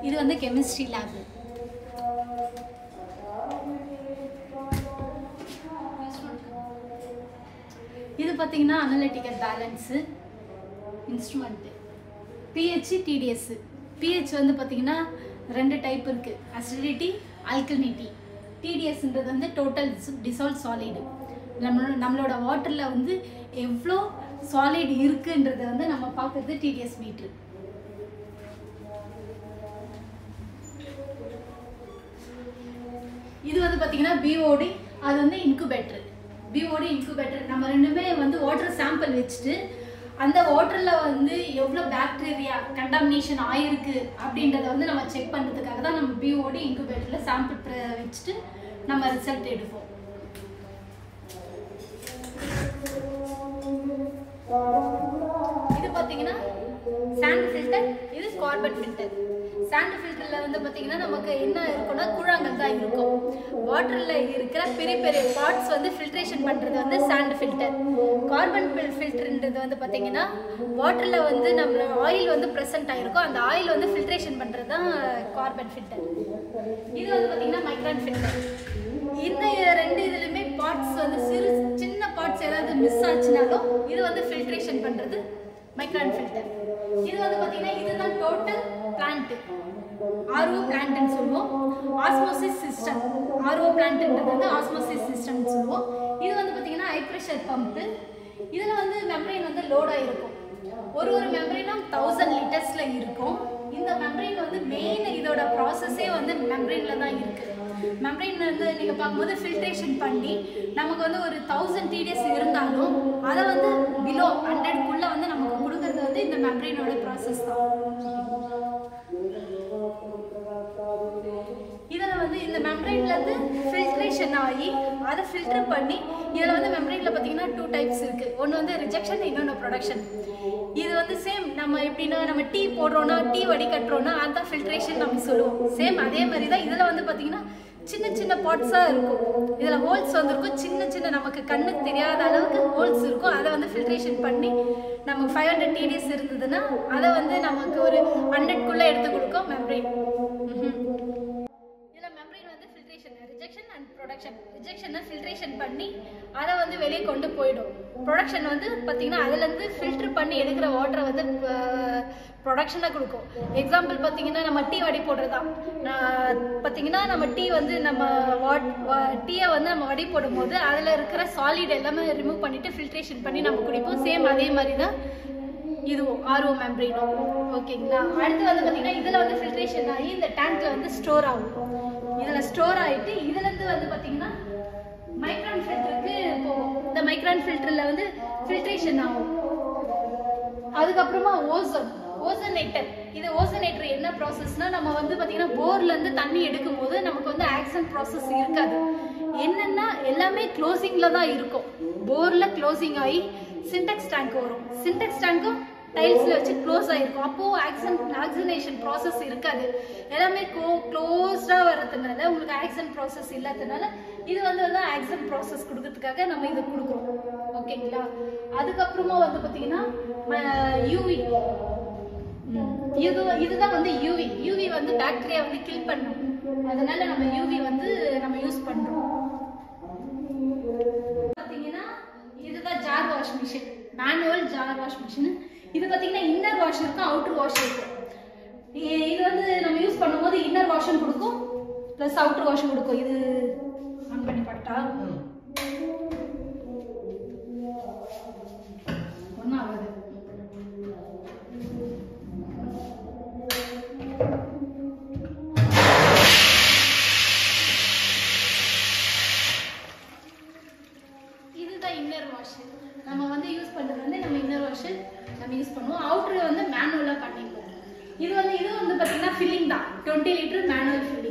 இது வந்து chemistry lab இது பார்த்தீங்கன்னா analytical balance instrument pH TDS pH வந்து பார்த்தீங்கன்னா ரெண்டு டைப் இருக்குது அசிடிட்டி ஆல்கலினிட்டி டிடிஎஸ்ன்றது வந்து டோட்டல் டிசால்வ் சாலிடு நம்மளோட நம்மளோட வாட்டரில் வந்து எவ்வளோ சாலிட் இருக்குன்றதை வந்து நம்ம பார்க்குறது டிடிஎஸ் மீட்ரு இது வந்து பார்த்தீங்கன்னா பிஓடி அது வந்து இன்குபேட்டர் பிஓடி இன்குபேட்டர் நம்ம ரெண்டுமே வந்து வாட்டர் சாம்பிள் வச்சுட்டு அந்த வாட்டரில் வந்து எவ்வளோ பாக்டீரியா கண்டாமினேஷன் ஆயிருக்கு அப்படின்றத வந்து நம்ம செக் பண்ணுறதுக்காக தான் நம்ம பிஓடி இன்குபேட்டரில் சாம்பிள் வச்சுட்டு நம்ம ரிசல்ட் எடுப்போம் இது பார்த்தீங்கன்னா சாண்ட் ஃபில்டர் இது கார்பன் ஃபில்டர் சாண்ட் ஃபில்டரில் வந்து பார்த்தீங்கன்னா நமக்கு என்ன இருக்கும்னா கூழாங்கல் தான் இருக்கும் வாட்டரில் இருக்கிற பெரிய பெரிய பார்ட்ஸ் வந்து ஃபில்ட்ரேஷன் பண்ணுறது வந்து சாண்ட் ஃபில்டர் கார்பன் ஃபில்டர்ன்றது வந்து பார்த்தீங்கன்னா வாட்டரில் வந்து நம்ம ஆயில் வந்து ப்ரெசென்ட் ஆகிருக்கும் அந்த ஆயில் வந்து ஃபில்ட்ரேஷன் பண்ணுறது தான் கார்பன் ஃபில்டர் இது வந்து பார்த்தீங்கன்னா மைக்ரான் ஃபில்டர் இந்த ரெண்டு இதுலையுமே பார்ட்ஸ் வந்து சிறு சின்ன பார்ட்ஸ் ஏதாவது மிஸ் ஆச்சுனாலும் இது வந்து ஃபில்ட்ரேஷன் பண்ணுறது மைக்ரான் ஃபில்டர் இது வந்து பார்த்தீங்கன்னா இதுதான் டோட்டல் பிளான்ட் ஆர்ஓ பிளான்ட்னு சொல்லுவோம் ஆஸ்மோசிஸ் சிஸ்டம் ஆர்ஓ பிளான்ட்ன்றது வந்து ஆஸ்மோசிஸ் சிஸ்டம்னு சொல்லுவோம் இது வந்து பார்த்தீங்கன்னா ஹை ப்ரெஷர் பம்ப்பு இதில் வந்து மெம்பரைன் வந்து லோடாக இருக்கும் ஒரு ஒரு மெம்பரைனும் தௌசண்ட் லிட்டர்ஸில் இருக்கும் இந்த மெம்பரைன் வந்து மெயின் இதோட ப்ராசஸே வந்து மெம்பரைனில் தான் இருக்குது மெம்பரைன் வந்து நீங்கள் பார்க்கும்போது ஃபில்ட்ரேஷன் பண்ணி நமக்கு வந்து ஒரு தௌசண்ட் டிடிஎஸ் இருந்தாலும் அதை வந்து பிலோ ஹண்ட்ரட்குள்ளே வந்து நமக்கு கொடுக்கறது வந்து இந்த மெம்பரைனோட ப்ராசஸ் தான் இதில் வந்து இந்த மெம்பரைன்லேருந்து ஃபில்ட்ரேஷன் ஆகி அதை ஃபில்டர் பண்ணி இதில் வந்து மெம்பரைனில் பார்த்தீங்கன்னா டூ டைப்ஸ் இருக்குது ஒன்று வந்து ரிஜெக்ஷன் இன்னொன்று ப்ரொடக்ஷன் இது வந்து சேம் நம்ம எப்படின்னா நம்ம டீ போடுறோன்னா டீ வடிகட்டுறோன்னா அதான் ஃபில்ட்ரேஷன் நம்ம சொல்லுவோம் சேம் அதே மாதிரி தான் இதில் வந்து பார்த்தீங்கன்னா சின்ன சின்ன பாட்ஸாக இருக்கும் இதில் ஹோல்ஸ் வந்துருக்கும் சின்ன சின்ன நமக்கு கண்ணுக்கு தெரியாத அளவுக்கு ஹோல்ஸ் இருக்கும் அதை வந்து ஃபில்ட்ரேஷன் பண்ணி நமக்கு ஃபைவ் ஹண்ட்ரட் டிடிஎஸ் இருந்ததுன்னா அதை வந்து நமக்கு ஒரு ஹண்ட்ரட்குள்ளே எடுத்து கொடுக்கும் மெம்பரைன் இதில் மெம்பரைன் வந்து ஃபில்ட்ரேஷன் ரிஜெக்ஷன் அண்ட் ப்ரொடக்ஷன் ரிஜெக்ஷனை ஃபில்ட்ரேஷன் பண்ணி அதை வந்து வெளியே கொண்டு போயிடும் ப்ரொடக்ஷன் வந்து பார்த்தீங்கன்னா அதுலேருந்து ஃபில்டர் பண்ணி எடுக்கிற வாட்டரை வந்து ப்ரொடக்ஷனாக கொடுக்கும் எக்ஸாம்பிள் பார்த்தீங்கன்னா நம்ம டீ வடி போடுறதா பார்த்தீங்கன்னா நம்ம டீ வந்து நம்ம வாட் டீயை வந்து நம்ம வடி போடும்போது அதில் இருக்கிற சாலிட் எல்லாமே ரிமூவ் பண்ணிவிட்டு ஃபில்ட்ரேஷன் பண்ணி நம்ம குடிப்போம் சேம் அதே மாதிரி தான் இதுவும் ஆர்ஓ மெம்பரேனும் ஓகேங்களா அடுத்து வந்து பார்த்தீங்கன்னா இதில் வந்து ஃபில்ட்ரேஷன் ஆகி இந்த டேங்க்ல வந்து ஸ்டோர் ஆகும் இதில் ஸ்டோர் ஆகிட்டு இதுலேருந்து வந்து பார்த்தீங்கன்னா மைக்ரான் ஃபில்டருக்கு போகும் இந்த மைக்ரான் ஃபில்டரில் வந்து ஃபில்ட்ரேஷன் ஆகும் அதுக்கப்புறமா ஓசோன் ஓசனேட்டர் இது ஓசனேட்டர் என்ன ப்ராசஸ்னா நம்ம வந்து பார்த்தீங்கன்னா போர்லேருந்து தண்ணி எடுக்கும் போது நமக்கு வந்து ஆக்சன் ப்ராசஸ் இருக்காது என்னன்னா எல்லாமே க்ளோசிங்கில் தான் இருக்கும் போரில் க்ளோசிங் ஆகி சின்டெக்ஸ் டேங்க் வரும் சின்டெக்ஸ் டேங்க்கும் டைல்ஸில் வச்சு க்ளோஸ் ஆகிருக்கும் அப்போது ஆக்சன் ஆக்சினேஷன் ப்ராசஸ் இருக்காது எல்லாமே க்ளோ க்ளோஸ்டாக வர்றதுனால உங்களுக்கு ஆக்சன் ப்ராசஸ் இல்லாததுனால இது வந்து வந்து ஆக்சன் ப்ராசஸ் கொடுக்கறதுக்காக நம்ம இதை கொடுக்குறோம் ஓகேங்களா அதுக்கப்புறமா வந்து பார்த்தீங்கன்னா யூவி இது இதுதான் வந்து யூவி யூவி வந்து பாக்டீரியா வந்து கில் பண்ணும் அதனால நம்ம யூவி வந்து நம்ம யூஸ் பண்றோம் பாத்தீங்கன்னா இதுதான் jar wash machine manual jar wash machine இது பாத்தீங்கன்னா இன்னர் வாஷ் இருக்கும் அவுட்டர் வாஷ் இருக்கும் இ- இது வந்து நம்ம யூஸ் பண்ணும்போது இன்னர் வாஷும் கொடுக்கும் ப்ளஸ் அவுட்டர் வாஷும் கொடுக்கும் இது ஆன் பண்ணி பட்டா ஒன்றும் ஆகாது இதுதான் இன்னர் வாஷ் நம்ம வந்து யூஸ் பண்றது வந்து நம்ம இன்னர் வாஷ் நம்ம யூஸ் பண்ணுவோம் அவுட்டர் வந்து மேனுவலா பண்ணிக்குவோம் இது வந்து இது வந்து பாத்தீங்கன்னா ஃபில்லிங் தான் டுவெண்ட்டி லிட்டர் மேனுவல் ஃபில்லிங்